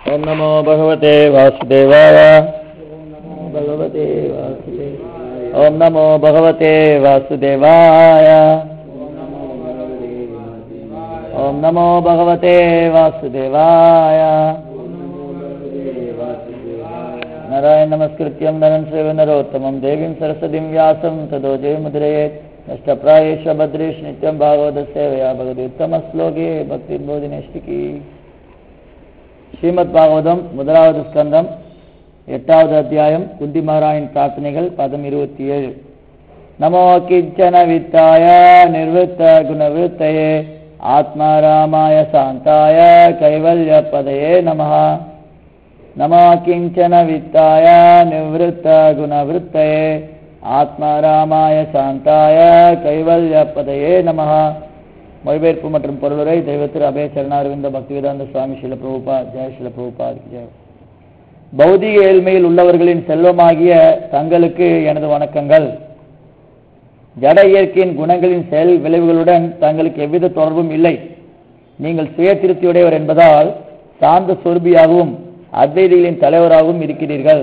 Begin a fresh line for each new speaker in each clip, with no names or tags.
ॐ नमो भगवते वासुदेवाय भगवते वासुदेवाय ॐ नमो भगवते वासुदेवाय ॐ नमो भगवते वासुदेवाय नारायण नमस्कृत्यं नरं सेव नरोत्तमं देवीं सरस्वतीं व्यासं ततो जयमुद्रयेत् नष्टप्रायेष भद्रेश नित्यं भागवतसेवया भगवति उत्तमश्लोके भक्तिर्बोधिनेष्टिकी ஸ்ரீமத் பாகவதம் முதலாவது ஸ்கந்தம் எட்டாவது அத்தியாயம் குந்தி மகாராணின் பிரார்த்தனைகள் பதம் இருபத்தி ஏழு நமோ கிஞ்சன வித்தாய நிர்வத்த குணவிருத்தையே ஆத்மா ராமாய சாந்தாய கைவல்ய பதையே நமः नमो किञ्चन वित्ताय निवृत्त गुणवृत्तये ஆத்மாராமாய சாந்தாய கைவல்யப்பதையே நமஹ மொழிபெயர்ப்பு மற்றும் பொருளுரை தெய்வத்திரு அபய சரணாரவிந்த பக்திவேதாந்த சுவாமி சில பிரபுபா ஜெய சில பிரபுபா ஜெய பௌதிக ஏழ்மையில் உள்ளவர்களின் செல்வமாகிய தங்களுக்கு எனது வணக்கங்கள் ஜட இயற்கையின் குணங்களின் செயல் விளைவுகளுடன் தங்களுக்கு எவ்வித தொடர்பும் இல்லை நீங்கள் சுய திருப்தியுடையவர் என்பதால் சாந்த சொருபியாகவும் அத்வைதிகளின் தலைவராகவும் இருக்கிறீர்கள்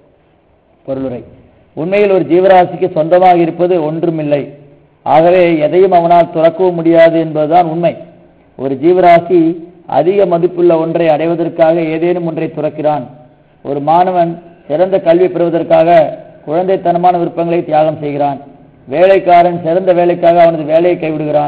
பொருளுரை உண்மையில் ஒரு ஜீவராசிக்கு சொந்தமாக இருப்பது ஒன்றுமில்லை ஆகவே எதையும் அவனால் துறக்கவும் முடியாது என்பதுதான் உண்மை ஒரு ஜீவராசி அதிக மதிப்புள்ள ஒன்றை அடைவதற்காக ஏதேனும் ஒன்றை துறக்கிறான் ஒரு மாணவன் சிறந்த கல்வி பெறுவதற்காக குழந்தைத்தனமான விருப்பங்களை தியாகம் செய்கிறான் வேலைக்காரன் சிறந்த வேலைக்காக அவனது வேலையை கைவிடுகிறான்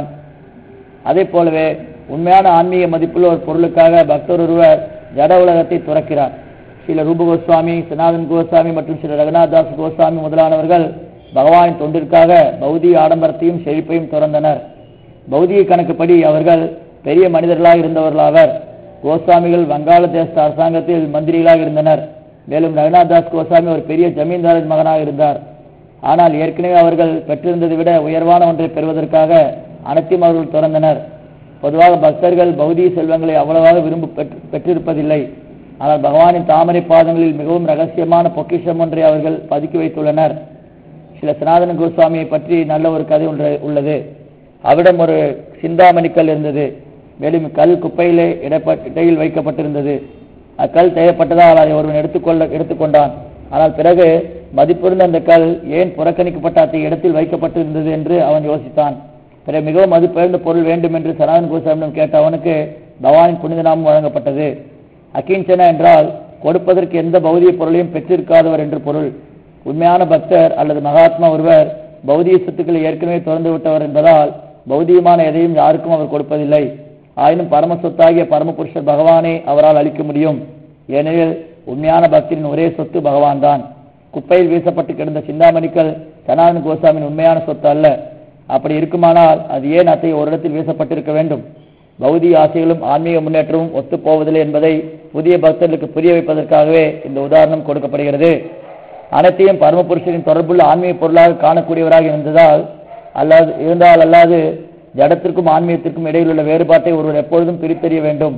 அதே போலவே உண்மையான ஆன்மீக மதிப்புள்ள ஒரு பொருளுக்காக பக்தர் ஒருவர் ஜட உலகத்தை துறக்கிறார் சில ரூப கோஸ்வாமி சனாதன் கோஸ்வாமி மற்றும் சில ரகுநாத் தாஸ் கோஸ்வாமி முதலானவர்கள் பகவானின் தொண்டிற்காக பௌதிக ஆடம்பரத்தையும் செழிப்பையும் துறந்தனர் பௌதிக கணக்குப்படி அவர்கள் பெரிய மனிதர்களாக இருந்தவர்களாவர் கோஸ்வாமிகள் வங்காளதேச அரசாங்கத்தில் மந்திரிகளாக இருந்தனர் மேலும் ரகுநாத் தாஸ் கோஸ்வாமி ஒரு பெரிய ஜமீன்தாரின் மகனாக இருந்தார் ஆனால் ஏற்கனவே அவர்கள் பெற்றிருந்ததை விட உயர்வான ஒன்றை பெறுவதற்காக அனைத்தையும் அவர்கள் துறந்தனர் பொதுவாக பக்தர்கள் பௌதிக செல்வங்களை அவ்வளவாக விரும்ப பெற்றிருப்பதில்லை ஆனால் பகவானின் தாமரை பாதங்களில் மிகவும் ரகசியமான பொக்கிஷம் ஒன்றை அவர்கள் பதுக்கி வைத்துள்ளனர் சில சனாதன கோஸ்வாமியை பற்றி நல்ல ஒரு கதை ஒன்று உள்ளது அவிடம் ஒரு சிந்தாமணிக்கல் இருந்தது மேலும் கல் குப்பையிலே இடையில் வைக்கப்பட்டிருந்தது அக்கல் தேவைப்பட்டதால் அதை ஒருவன் எடுத்துக்கொள்ள எடுத்துக்கொண்டான் ஆனால் பிறகு மதிப்பிருந்த அந்த கல் ஏன் புறக்கணிக்கப்பட்ட அத்தகைய இடத்தில் வைக்கப்பட்டிருந்தது என்று அவன் யோசித்தான் பிறகு மிகவும் மதிப்பெயர்ந்த பொருள் வேண்டும் என்று சனாதன் கோசாமிடம் கேட்ட அவனுக்கு பவானின் புனித நாமம் வழங்கப்பட்டது அகிஞ்சன என்றால் கொடுப்பதற்கு எந்த பௌதிக பொருளையும் பெற்றிருக்காதவர் என்று பொருள் உண்மையான பக்தர் அல்லது மகாத்மா ஒருவர் பௌதிக சொத்துக்களை ஏற்கனவே திறந்து விட்டவர் என்பதால் பௌதிகமான எதையும் யாருக்கும் அவர் கொடுப்பதில்லை ஆயினும் பரம சொத்தாகிய பரமபுருஷர் பகவானே அவரால் அளிக்க முடியும் ஏனெனில் உண்மையான பக்தரின் ஒரே சொத்து பகவான் தான் குப்பையில் வீசப்பட்டு கிடந்த சிந்தாமணிக்கள் சனாதன கோசாமின் உண்மையான சொத்து அல்ல அப்படி இருக்குமானால் அது ஏன் அத்தகைய ஒரு இடத்தில் வீசப்பட்டிருக்க வேண்டும் பௌதிக ஆசைகளும் ஆன்மீக முன்னேற்றமும் ஒத்துப்போவதில்லை என்பதை புதிய பக்தர்களுக்கு புரிய வைப்பதற்காகவே இந்த உதாரணம் கொடுக்கப்படுகிறது அனைத்தையும் பரமபுருஷரின் தொடர்புள்ள ஆன்மீக பொருளாக காணக்கூடியவராக இருந்ததால் அல்லாது இருந்தால் அல்லாது ஜடத்திற்கும் ஆன்மீகத்திற்கும் இடையில் உள்ள வேறுபாட்டை ஒருவர் எப்பொழுதும் பிரித்தறிய வேண்டும்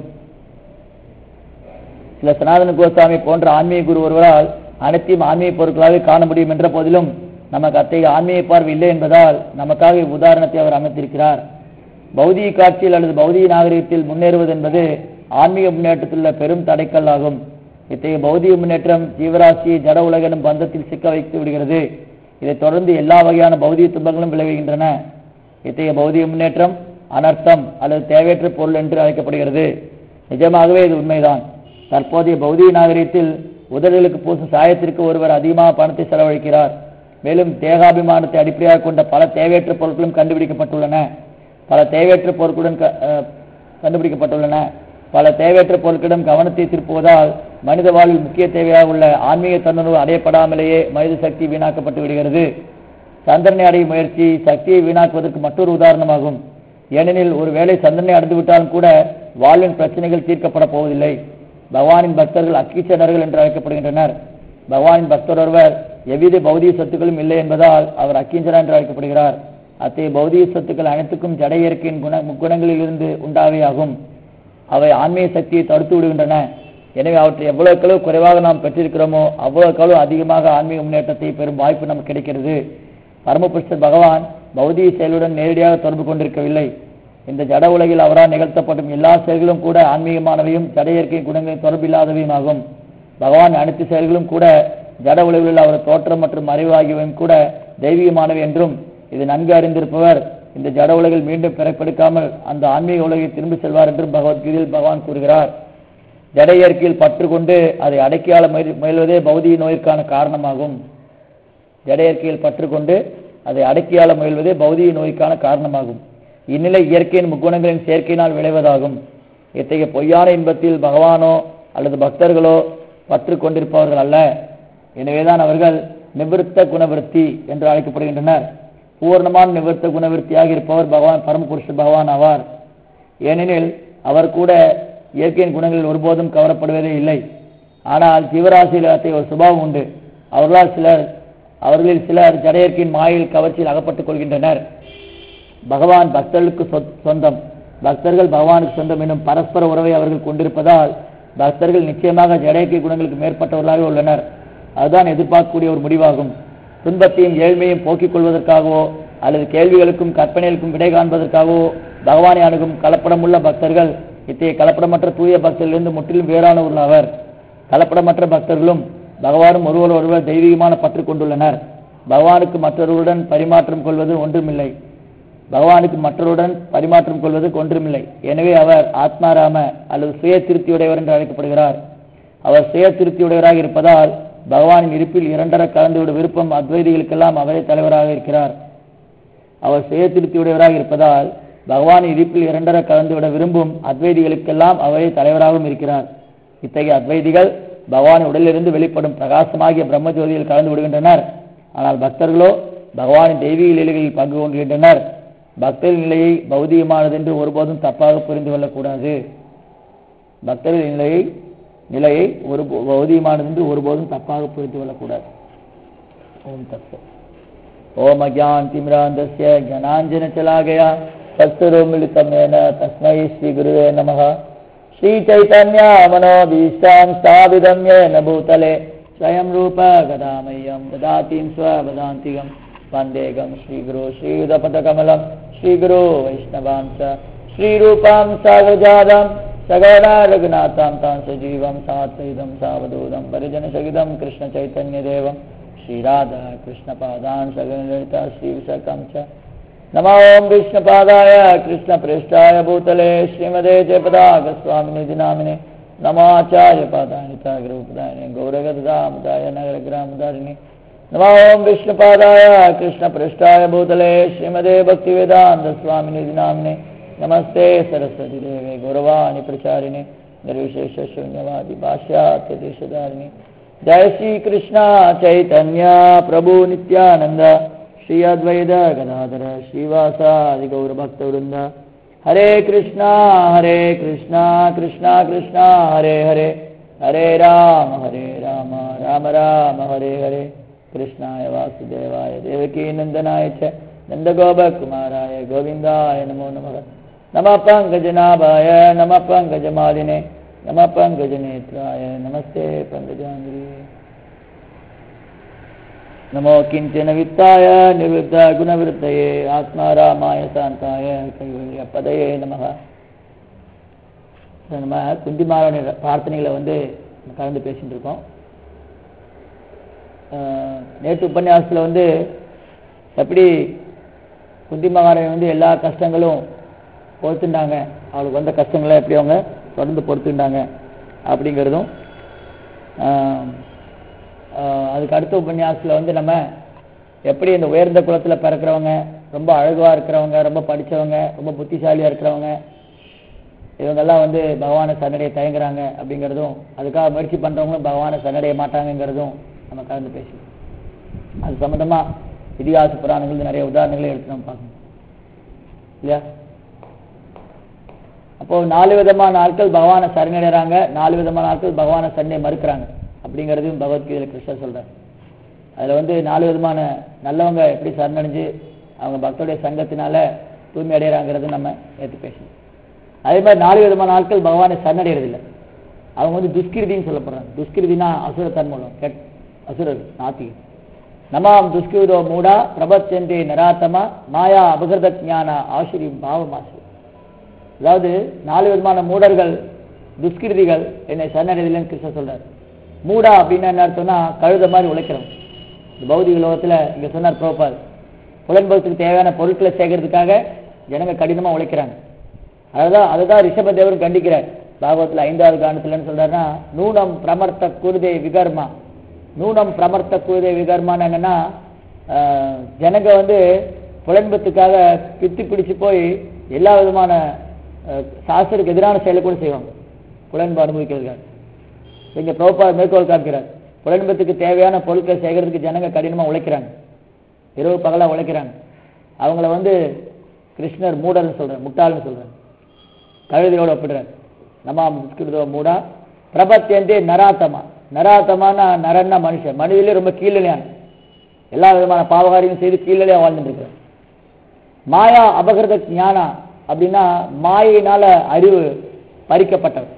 சில சனாதன கோஸ்வாமி போன்ற ஆன்மீக குரு ஒருவரால் அனைத்தையும் ஆன்மீக பொருட்களாக காண முடியும் என்ற போதிலும் நமக்கு அத்தகைய ஆன்மீக பார்வை இல்லை என்பதால் நமக்காக உதாரணத்தை அவர் அமைத்திருக்கிறார் பௌதிக காட்சியில் அல்லது பௌதிக நாகரிகத்தில் முன்னேறுவது என்பது ஆன்மீக முன்னேற்றத்தில் உள்ள பெரும் தடைக்கல் ஆகும் இத்தகைய பௌதிக முன்னேற்றம் ஜீவராசியை ஜட உலகெனும் பந்தத்தில் சிக்க வைத்து விடுகிறது இதைத் தொடர்ந்து எல்லா வகையான பௌதிக துன்பங்களும் விளைவுகின்றன இத்தகைய பௌதிக முன்னேற்றம் அனர்த்தம் அல்லது தேவையற்ற பொருள் என்று அழைக்கப்படுகிறது நிஜமாகவே இது உண்மைதான் தற்போதைய பௌதிக நாகரிகத்தில் உதடுகளுக்கு பூசும் சாயத்திற்கு ஒருவர் அதிகமாக பணத்தை செலவழிக்கிறார் மேலும் தேகாபிமானத்தை அடிப்படையாக கொண்ட பல தேவையற்ற பொருட்களும் கண்டுபிடிக்கப்பட்டுள்ளன பல தேவையற்ற பொருட்களுடன் கண்டுபிடிக்கப்பட்டுள்ளன பல தேவையற்ற பொருட்களிடம் கவனத்தை திருப்புவதால் மனித வாழ்வில் முக்கிய தேவையாக உள்ள ஆன்மீக தன்னுணர்வு அடையப்படாமலேயே மனித சக்தி வீணாக்கப்பட்டு விடுகிறது சந்திரனை அடையும் முயற்சி சக்தியை வீணாக்குவதற்கு மற்றொரு உதாரணமாகும் ஏனெனில் ஒரு வேளை சந்திரனை அடைந்துவிட்டாலும் கூட வாழ்வின் பிரச்சனைகள் தீர்க்கப்பட போவதில்லை பகவானின் பக்தர்கள் அக்கீச்சனர்கள் என்று அழைக்கப்படுகின்றனர் பகவானின் பக்தர் ஒருவர் எவ்வித பௌதிக சொத்துக்களும் இல்லை என்பதால் அவர் அக்கீஞ்சனா என்று அழைக்கப்படுகிறார் அத்தகைய பௌதிக சொத்துக்கள் அனைத்துக்கும் ஜட இயற்கையின் குண முக்குணங்களில் இருந்து உண்டாவே ஆகும் அவை ஆன்மீக சக்தியை தடுத்து விடுகின்றன எனவே அவற்றை எவ்வளவுக்களவு குறைவாக நாம் பெற்றிருக்கிறோமோ அவ்வளவுக்களவு அதிகமாக ஆன்மீக முன்னேற்றத்தை பெறும் வாய்ப்பு நமக்கு கிடைக்கிறது பரமபுருஷர் பகவான் பௌதிக செயலுடன் நேரடியாக தொடர்பு கொண்டிருக்கவில்லை இந்த ஜட உலகில் அவரால் நிகழ்த்தப்படும் எல்லா செயல்களும் கூட ஆன்மீகமானவையும் ஜட இயற்கை குணங்களின் தொடர்பில்லாதவையும் ஆகும் பகவான் அனைத்து செயல்களும் கூட ஜட உலகில் அவர் தோற்றம் மற்றும் அறிவு ஆகியவையும் கூட தெய்வீகமானவை என்றும் இது நன்கு அறிந்திருப்பவர் இந்த ஜட உலகில் மீண்டும் பிறப்பெடுக்காமல் அந்த ஆன்மீக உலகை திரும்பி செல்வார் என்றும் பகவத்கீதையில் பகவான் கூறுகிறார் ஜட இயற்கையில் பற்று கொண்டு அதை அடக்கியாள முயல்- முயல்வதே பௌதிக நோய்க்கான காரணமாகும் ஜட இயற்கையில் பற்று கொண்டு அதை அடக்கியாள முயல்வதே பௌதிக நோய்க்கான காரணமாகும் இந்நிலை இயற்கையின் முக்குணங்களின் சேர்க்கையினால் விளைவதாகும் இத்தகைய பொய்யான இன்பத்தில் பகவானோ அல்லது பக்தர்களோ பற்று கொண்டிருப்பவர்கள் அல்ல எனவேதான் அவர்கள் நிவிருத்த குணவிருத்தி என்று அழைக்கப்படுகின்றனர் பூர்ணமான நிவிருத்த குணவிருத்தியாக இருப்பவர் பகவான் பரமபுருஷ பகவான் ஆவார் ஏனெனில் அவர் கூட இயற்கையின் குணங்களில் ஒருபோதும் கவரப்படுவதே இல்லை ஆனால் ஜீவராசியில் அத்தகைய ஒரு சுபாவம் உண்டு அவர்களால் சிலர் அவர்களில் சிலர் ஜடையற்கையின் மாயில் கவர்ச்சியில் அகப்பட்டுக் கொள்கின்றனர் பகவான் பக்தர்களுக்கு சொத்- சொந்தம் பக்தர்கள் பகவானுக்கு சொந்தம் எனும் பரஸ்பர உறவை அவர்கள் கொண்டிருப்பதால் பக்தர்கள் நிச்சயமாக ஜடையற்கை குணங்களுக்கு மேற்பட்டவர்களாக உள்ளனர் அதுதான் எதிர்பார்க்கக்கூடிய ஒரு முடிவாகும் துன்பத்தையும் ஏழ்மையும் போக்கிக் கொள்வதற்காகவோ அல்லது கேள்விகளுக்கும் கற்பனைகளுக்கும் விடை காண்பதற்காகவோ பகவானை அணுகும் கலப்படமுள்ள பக்தர்கள் இத்தகைய கலப்படமற்ற தூய பக்தர்களிலிருந்து முற்றிலும் வேறானவர்கள் ஆவர் கலப்படமற்ற பக்தர்களும் பகவானும் ஒருவர் ஒருவர் தெய்வீகமான பற்று கொண்டுள்ளனர் பகவானுக்கு மற்றவர்களுடன் பரிமாற்றம் கொள்வது ஒன்றுமில்லை பகவானுக்கு மற்றவருடன் பரிமாற்றம் கொள்வது ஒன்றுமில்லை எனவே அவர் ஆத்மாராம அல்லது சுய திருப்தியுடையவர் என்று அழைக்கப்படுகிறார் அவர் சுய திருப்தியுடையவராக இருப்பதால் பகவானின் இருப்பில் இரண்டர கலந்துவிடும் விருப்பம் அத்வைதிகளுக்கெல்லாம் அவரே தலைவராக இருக்கிறார் அவர் சுய திருப்தியுடையவராக இருப்பதால் பகவானின் இருப்பில் இரண்டர கலந்துவிட விரும்பும் அத்வைதிகளுக்கெல்லாம் அவரே தலைவராகவும் இருக்கிறார் இத்தகைய அத்வைதிகள் பகவானின் உடலிலிருந்து வெளிப்படும் பிரகாசமாகிய பிரம்மஜோதியில் கலந்து விடுகின்றனர் ஆனால் பக்தர்களோ பகவானின் தெய்வீக லீலைகளில் பங்கு கொள்கின்றனர் பக்தரின் நிலையை பௌதிகமானது என்று ஒருபோதும் தப்பாக புரிந்து கொள்ளக்கூடாது பக்தரின் நிலையை நிலையை ஒரு பௌதிகமானது என்று ஒருபோதும் தப்பாக புரிந்து கொள்ளக்கூடாது ஓம் தத்சத் ओम अज्ञान तिमिरांधस्य ज्ञानांजन चला गया सत्सरो मिलितमेन तस्मै श्री गुरुवे नमः श्री चैतन्य मनोभीष्टां स्थापितं येन भूतले स्वयं रूप गदामह्यं ददातीं स्वपदान्तिकं वन्देगं श्रीगुरो श्रीयुधपदकमलं श्रीगुरो वैष्णवां च श्रीरूपां सागजातं सगणा रघुनाथां तां सजीवं सात्वैदं सावधूतं परिजनसहितं कृष्णचैतन्यदेवम् श्रीराधा कृष्णपादान् सगणललिता श्रीविशाखं च नमो ॐ विष्णुपादाय कृष्णप्रेष्ठाय भूतले श्रीमदे जयपदागस्वामिनिधि नामिने नमाचार्यपादानिता गुरुपदायिने गौरगदामुदाय नगरग्रामदारिणे नमो ॐ विष्णुपादाय कृष्णप्रेष्ठाय भूतले श्रीमदे भक्तिवेदान्तस्वामिनिधि नामिने नमस्ते सरस्वती देवे गौरवाणि प्रचारिणे निर्विशेषशून्यवादि भाष्यात्यदेशधारिणे जय श्री कृष्णा चैतन्य प्रभु नित्यानंद श्री अद्वैत गदाधर श्रीवासादि गौर भक्त वृंद हरे कृष्णा हरे कृष्णा कृष्णा कृष्णा हरे हरे हरे राम हरे राम राम राम हरे हरे कृष्णाय वासुदेवाय देवकी नंदनाय च नन्दगोपकुमाराय गोविन्दाय नमो नमः नमः पङ्कजनाभाय नमः पङ्कजमालिने नमः पङ्कजनेत्राय नमस्ते पङ्कजाङ्ग्री नमो किञ्चन वित्ताय निवृत्त गुणवृत्तये आत्मारामाय शान्ताय கைவல்யப்பதயே நமக நம்ம குந்திமாரோட பிரார்த்தனைகளை வந்து கலந்து பேசிட்டு இருக்கோம் அஹ், நேற்று உபன்யாசத்தில் வந்து எப்படி குந்தி மகாராணி வந்து எல்லா கஷ்டங்களும் பொறுத்துட்டாங்க அவளுக்கு வந்த கஷ்டங்களை எப்படி அவங்க தொடர்ந்து பொறுத்துட்டாங்க அப்படிங்கிறதும் ஆஹ், ஆஹ், அதுக்கு அடுத்த உபன்யாசத்தில் வந்து நம்ம எப்படி இந்த உயர்ந்த குலத்தில் பிறக்கிறவங்க ரொம்ப அழகுவா இருக்கிறவங்க ரொம்ப படிச்சவங்க ரொம்ப புத்திசாலியாக இருக்கிறவங்க இவங்கெல்லாம் வந்து பகவானை சரணடைய தயங்குறாங்க அப்படிங்கிறதும் அதுக்காக முயற்சி பண்ணுறவங்களும் பகவானை சரணடைய மாட்டாங்கங்கிறதும் நம்ம கலந்து பேசணும் அது சம்மந்தமா இதிகாச புராணங்கள் நிறைய உதாரணங்களை எடுத்து நம்ம பார்க்கணும் இல்லையா அப்போ நாலு விதமான ஆட்கள் பகவானை சரணடைறாங்க நாலு விதமான ஆட்கள் பகவானை சரணை மறுக்கிறாங்க அப்படிங்கிறதையும் பகவத்கீதையில கிருஷ்ணர் சொல்றார் அதுல வந்து நாலு விதமான நல்லவங்க எப்படி சரணடைஞ்சு அவங்க பக்தருடைய சங்கத்தினால தூய்மை அடைகிறாங்கிறது நம்ம நேற்று பேசணும் அதே மாதிரி நாலு விதமான ஆட்கள் பகவானை சரணடைறதில்லை அவங்க வந்து துஷ்கிருதின்னு சொல்லப்படுறாங்க துஷ்கிருதினா அசுரத்தன்மூலம் கெட் அசுரர் நாத்திகர் நமாம் துஷ்கிருதோ மூடா பிரபச்சந்தே நராத்தமா மாயா அபகிருத ஞான ஆசிரியம் பாவமாசி அதாவது நாலு விதமான மூடர்கள் துஷ்கிருதிகள் என்னை சரணடைதில்லைன்னு கிருஷ்ணர் சொல்றார் மூடா அப்படின்னு என்ன அர்த்தம்னா கழுத மாதிரி உழைக்கிறவன் இந்த பௌதிக லோகத்துல இங்க சொன்னார் புரோபால் புலன்பதத்துக்கு தேவையான பொருட்களை சேகரிக்கிறதுக்காக ஜனங்க கடினமா உழைக்கிறாங்க அதுதான் அதுதான் ரிஷப தேவர் கண்டிக்கிறார் பாகவத்துல ஐந்தாவது காரணத்துலன்னு சொல்றாருன்னா நூனம் பிரமர்த்த குருதே விகர்மா நூனம் பிரமர்த்த குருதே விகர்மான்னு என்னன்னா ஆஹ், ஜனங்க வந்து புலன்பத்துக்காக பித்து பிடிச்சு போய் எல்லா விதமான ஆஹ், சாஸ்திரத்துக்கு எதிரான செயலை கூட செய்வாங்க புலன்பு அனுபவிக்கிறதுக்காக இங்க பிரபா மேற்கோள் காமிக்கிறார் புலன்பத்துக்கு தேவையான பொருட்களை சேகரிக்கிறதுக்கு ஜனங்க கடினமா உழைக்கிறாங்க இரவு பகலா உழைக்கிறாங்க அவங்கள வந்து கிருஷ்ணர் மூடர்னு சொல்றார் முட்டாள்னு சொல்றார் கழுதையோட ஒப்பிடுறார் நம்ம சம்ஸ்கிருதோ மூடா பிரபத்தியந்தே நராத்தமா நராத்தமானா நரன்னா மனுஷன் மனிதர்களே ரொம்ப கீழலையான எல்லா விதமான பாவகாரியம் செய்து கீழலையா வாழ்ந்துட்டு இருக்கிறார் மாயா அபகிருத ஞானா அப்படின்னா மாயினால அறிவு பறிக்கப்பட்டவர்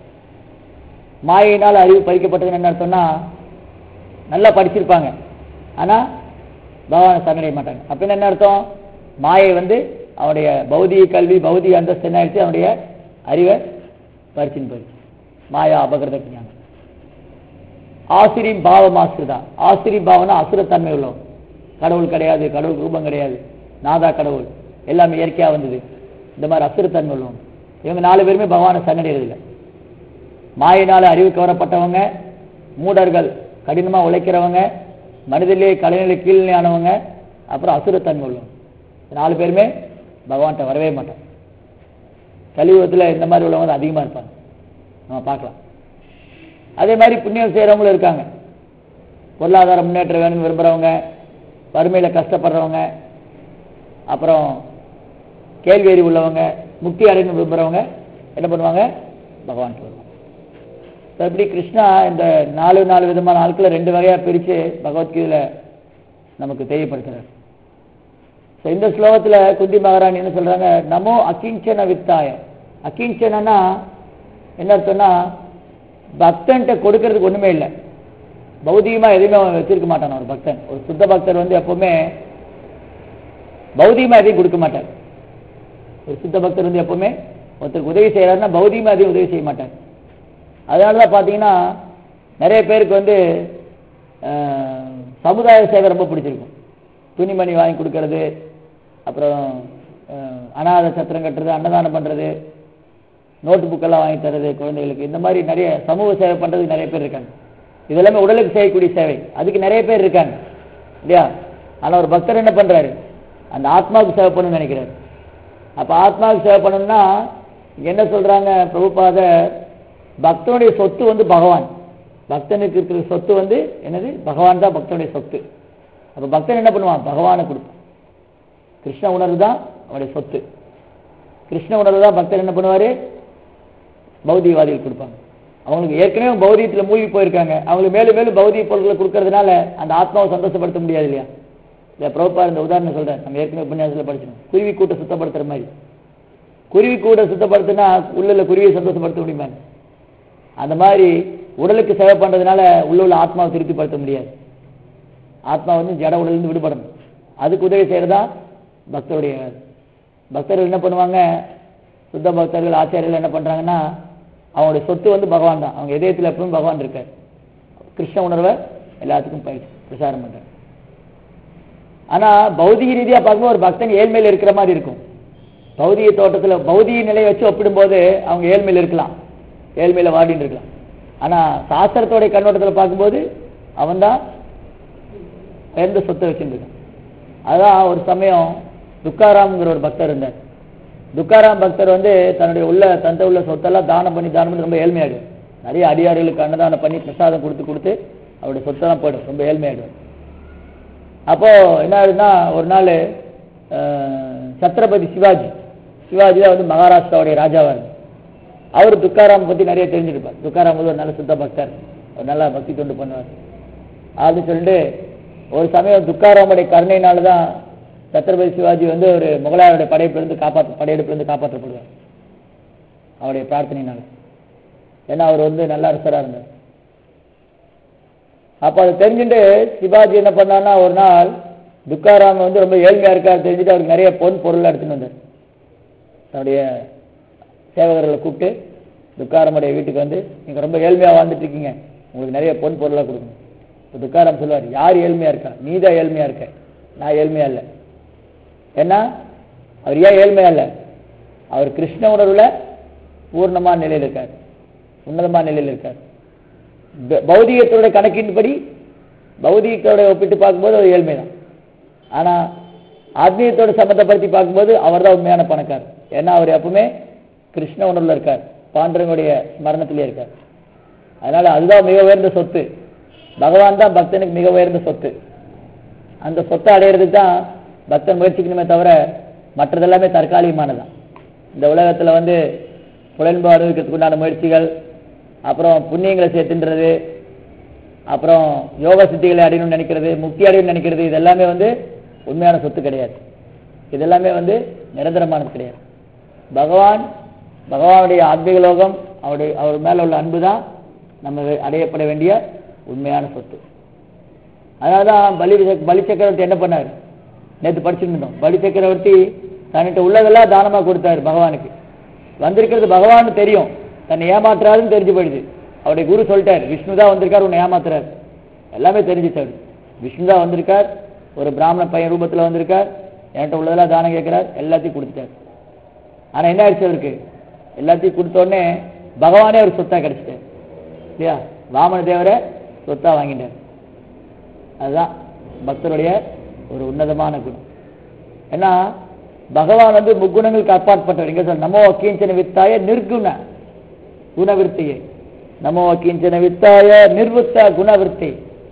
மாயினால அறிவு பறிக்கப்பட்டதுன்னு என்ன அர்த்தம்னா நல்லா படிச்சிருப்பாங்க ஆனா பகவானை சரணடைய மாட்டாங்க அப்படின்னு என்ன அர்த்தம் மாயை வந்து அவனுடைய பௌதிக கல்வி பௌதிக அந்தஸ்து என்ன ஆயிடுச்சு அவனுடைய அறிவை பறிச்சுன்னு போயிடுச்சு மாயா அபகிருத ஞானம் ஆசிரி பாவம் ஆசிரிதா ஆசிரி பாவனா அசுரத்தன்மை உள்ளவன் கடவுள் கிடையாது கடவுள் ரூபம் கிடையாது நாதா கடவுள் எல்லாமே இயற்கையா வந்தது இந்த மாதிரி அசுரத்தன்மை உள்ளவன் இவங்க நாலு பேருமே பகவானை சரணடைறதில்லை மாயினால அறிவு கவரப்பட்டவங்க மூடர்கள் கடினமா உழைக்கிறவங்க மனிதர்களே கலைநிலை கீழ்நிலையானவங்க அப்புறம் அசுரத்தன்மை உள்ளவங்க இந்த நாலு பேருமே பகவான்கிட்ட வரவே மாட்டாங்க கலியுகத்துல இந்த மாதிரி உள்ளவங்க தான் அதிகமா இருப்பாங்க நம்ம பார்க்கலாம் அதே மாதிரி புண்ணியம் செய்கிறவங்களும் இருக்காங்க பொருளாதார முன்னேற்றம் வேணும்னு விரும்புகிறவங்க வறுமையில் கஷ்டப்படுறவங்க அப்புறம் கேள்வி அறிவு உள்ளவங்க முக்தி அடையணும் விரும்புகிறவங்க என்ன பண்ணுவாங்க பகவான்கிட்ட வருவாங்க So, இப்படி கிருஷ்ணா இந்த நாலு நாலு விதமான ஆட்களை ரெண்டு வகையாக பிரித்து பகவத்கீதையில் நமக்கு தெரியப்படுத்துறார் So, இந்த ஸ்லோகத்துல குந்தி மகாராணி என்ன சொல்றாங்க நமோ அகிஞ்சன வித்தாய அகிஞ்சனா என்ன அர்த்தம்னா பக்தன்ட்ட கொடுக்கறதுக்கு ஒண்ணுமே இல்லை பௌதிகமா எதுவுமே அவன் வச்சிருக்க மாட்டான் ஒரு பக்தன் ஒரு சுத்த பக்தர் வந்து எப்பவுமே பௌதிகமா எதையும் கொடுக்க மாட்டார் ஒரு சுத்த பக்தர் வந்து எப்பவுமே ஒருத்தருக்கு உதவி செய்யறாருன்னா பௌதிகமா எதையும் உதவி செய்ய மாட்டார் அதனாலதான் பாத்தீங்கன்னா நிறைய பேருக்கு வந்து அஹ், சமுதாய சேவை ரொம்ப பிடிச்சிருக்கும் துணிமணி வாங்கி கொடுக்கறது அப்புறம் அஹ், அனாதை சத்திரம் கட்டுறது அன்னதானம் பண்றது நோட்டு புக்கெல்லாம் வாங்கி தர்றது குழந்தைகளுக்கு இந்த மாதிரி நிறைய சமூக சேவை பண்றதுக்கு நிறைய பேர் இருக்காங்க இதெல்லாமே உடலுக்கு செய்யக்கூடிய சேவை அதுக்கு நிறைய பேர் இருக்காங்க இல்லையா ஆனா ஒரு பக்தர் என்ன பண்றாரு அந்த ஆத்மாவுக்கு சேவை பண்ணணும்னு நினைக்கிறாரு அப்ப ஆத்மாவுக்கு சேவை பண்ணணும்னா இங்க என்ன சொல்றாங்க பிரபுபாத பக்தனுடைய சொத்து வந்து பகவான் பக்தனுக்கு இருக்கிற சொத்து வந்து என்னது பகவான் தான் பக்தனுடைய சொத்து அப்ப பக்தன் என்ன பண்ணுவான் பகவானை கொடுப்பான் கிருஷ்ண உணர்வு தான் அவனுடைய சொத்து கிருஷ்ண உணர்வு தான் பக்தர் என்ன பண்ணுவாரு பௌதிகவாதிகள் கொடுப்பாங்க அவங்களுக்கு ஏற்கனவே பௌதிகத்துல மூழ்கி போயிருக்காங்க அவங்களுக்கு மேலும் மேலும் பௌதிக பொருட்களை கொடுக்கறதுனால அந்த ஆத்மாவை சந்தோஷப்படுத்த முடியாது இல்லையா இல்ல பிரபுப்பா இந்த உதாரணம் சொல்றேன் நம்ம ஏற்கனவே உபன்யாசத்துல படிச்சிருக்கோம் குருவி கூட்டை சுத்தப்படுத்துற மாதிரி குருவி கூட்டை சுத்தப்படுத்தினா உள்ள குருவியை சந்தோஷப்படுத்த முடியுமா அந்த மாதிரி உடலுக்கு சேவை பண்றதுனால உள்ள உள்ள ஆத்மாவை திருப்திப்படுத்த முடியாது ஆத்மா வந்து ஜட உடலிருந்து விடுபடணும் அதுக்கு உதவி செய்யறதா பக்தருடைய வேலை. பக்தர்கள் என்ன பண்ணுவாங்க சுத்த பக்தர்கள் ஆச்சாரியர்கள் என்ன பண்றாங்கன்னா அவங்களுடைய சொத்து வந்து பகவான் தான் அவங்க இதயத்தில் எப்பவும் பகவான் இருக்கார் கிருஷ்ண உணர்வை எல்லாத்துக்கும் பயிற்சி பிரசாரம் பண்றாங்க ஆனா பௌதிக ரீதியா பார்க்கும்போது ஒரு பக்தன் ஏழ்மையில இருக்கிற மாதிரி இருக்கும் பௌதிக தோட்டத்துல பௌதிக நிலையை வச்சு ஒப்பிடும்போது அவங்க ஏழ்மையில இருக்கலாம் ஏழ்மையில வாடின்னு இருக்கலாம் ஆனா சாஸ்திரத்தோடைய கண்ணோட்டத்துல பார்க்கும்போது அவன் தான் எந்த சொத்தை வச்சுருக்கான் அதான் ஒரு சமயம் துக்காராம்ங்கிற ஒரு பக்தர் இருந்தார் துக்காராம் பக்தர் வந்து தன்னுடைய உள்ள தந்தை உள்ள சொத்தெல்லாம் தானம் பண்ணி தானம் பண்ணி ரொம்ப ஏழ்மையாயிடும் நிறைய அடியார்களுக்கு அன்னதானம் பண்ணி பிரசாதம் கொடுத்து கொடுத்து அவருடைய சொத்தெல்லாம் போயிடும் ரொம்ப ஏழ்மையாயிடும் அப்போ என்ன ஆகுதுன்னா ஒரு நாள் அஹ், சத்ரபதி சிவாஜி சிவாஜி தான் வந்து மகாராஷ்டிராவுடைய ராஜாவா இருந்தார் அவர் துக்காராம் பத்தி நிறைய தெரிஞ்சிருப்பார் துக்காராம் வந்து ஒரு நல்ல சுத்த பக்தர் ஒரு நல்ல பக்தி தொண்டு பண்ணுவார் அப்படின்னு சொல்லிட்டு ஒரு சமயம் துக்காராமுடைய கருணையினால தான் சத்ரபதி சிவாஜி வந்து ஒரு முகலாயருடைய படையெடுப்பிலிருந்து காப்பாற்ற படையெடுப்பிலிருந்து காப்பாற்றப்படுவார் அவருடைய பிரார்த்தனையினால ஏன்னா அவர் வந்து நல்ல அரசரா இருந்தார் அப்ப அது தெரிஞ்சுட்டு சிவாஜி என்ன பண்ணார்னா ஒரு நாள் துக்காராம் வந்து ரொம்ப ஏழ்மையா இருக்காரு தெரிஞ்சுட்டு அவருக்கு நிறைய பொன் பொருள் எடுத்துன்னு வந்தார் தன்னுடைய சேவகர்களை கூப்பிட்டு துக்காரமுடைய வீட்டுக்கு வந்து நீங்கள் ரொம்ப ஏழ்மையாக வாழ்ந்துட்டு இருக்கீங்க உங்களுக்கு நிறைய பொன் பொருளாக கொடுக்கணும் இப்போ துக்காரம் சொல்லுவார் யார் ஏழ்மையாக இருக்கா நீ தான் ஏழ்மையாக இருக்க நான் ஏழ்மையா இல்லை ஏன்னா அவர் ஏன் ஏழ்மையா இல்லை அவர் கிருஷ்ண உணர்வுல பூர்ணமான நிலையில் இருக்கார் உன்னதமான நிலையில் இருக்கார் ப- பௌதிகத்தோட கணக்கின்படி பௌதிகத்தோட ஒப்பிட்டு பார்க்கும்போது அவர் ஏழ்மை தான் ஆனா ஆத்மீயத்தோட சம்மந்தப்படுத்தி பார்க்கும்போது அவர் தான் உண்மையான பணக்காரர் ஏன்னா அவர் எப்பவுமே கிருஷ்ண உணர்வுல இருக்கார் பாண்டவனுடைய ஸ்மரணத்திலே இருக்கார் அதனால அதுதான் மிக உயர்ந்த சொத்து பகவான் தான் பக்தனுக்கு மிக உயர்ந்த சொத்து அந்த சொத்தை அடையிறதுக்கு தான் பக்தன் முயற்சிக்கணுமே தவிர மற்றதெல்லாமே தற்காலிகமானதான் இந்த உலகத்துல வந்து புலன்பு அனுபவிக்கிறதுக்கு உண்டான முயற்சிகள் அப்புறம் புண்ணியங்களை சேர்த்துன்றது அப்புறம் யோக சித்திகளை அடையணும்னு நினைக்கிறது முக்தி அடையணும்னு நினைக்கிறது இது எல்லாமே வந்து உண்மையான சொத்து கிடையாது இது எல்லாமே வந்து நிரந்தரமானது கிடையாது பகவான் பகவானுடைய ஆத்மீக லோகம் அவருடைய அவர் மேல உள்ள அன்பு தான் நம்ம அடையப்பட வேண்டிய உண்மையான சொத்து அதனால தான் பலி பலி சக்கரவர்த்தி என்ன பண்ணார் நேற்று படிச்சுட்டு இருந்தோம் பலி சக்கரவர்த்தி தன்னிட்ட உள்ளதெல்லாம் தானமா கொடுத்தாரு பகவானுக்கு வந்திருக்கிறது பகவான்னு தெரியும் தன்னை ஏமாத்துறாருன்னு தெரிஞ்சு போயிடுது அவருடைய குரு சொல்லிட்டார் விஷ்ணு தான் வந்திருக்கார் உன்னை ஏமாத்துறாரு எல்லாமே தெரிஞ்சுட்டாரு விஷ்ணு தான் வந்திருக்கார் ஒரு பிராமண பையன் ரூபத்துல வந்திருக்கார் என்கிட்ட உள்ளதெல்லாம் தானம் கேட்கிறார் எல்லாத்தையும் கொடுத்துட்டார் ஆனா என்ன ஆயிடுச்சு அவருக்கு எல்லாத்தையும் கொடுத்த உடனே பகவானே அவர் சொத்தா கிடைச்சிட்டார் இல்லையா வாமன தேவரை சொத்தா வாங்கிட்டார் அதுதான் பக்தருடைய ஒரு உன்னதமான குணம் ஏன்னா பகவான் வந்து முக்குணங்களுக்கு அப்பாற்பட்டவர் இங்க சொல்ல நமோ கீஞ்சன வித்தாய நிர்குண குணவிருத்தியை நமோ கீஞ்சன வித்தாய நிர்வத்த குணவிருத்தி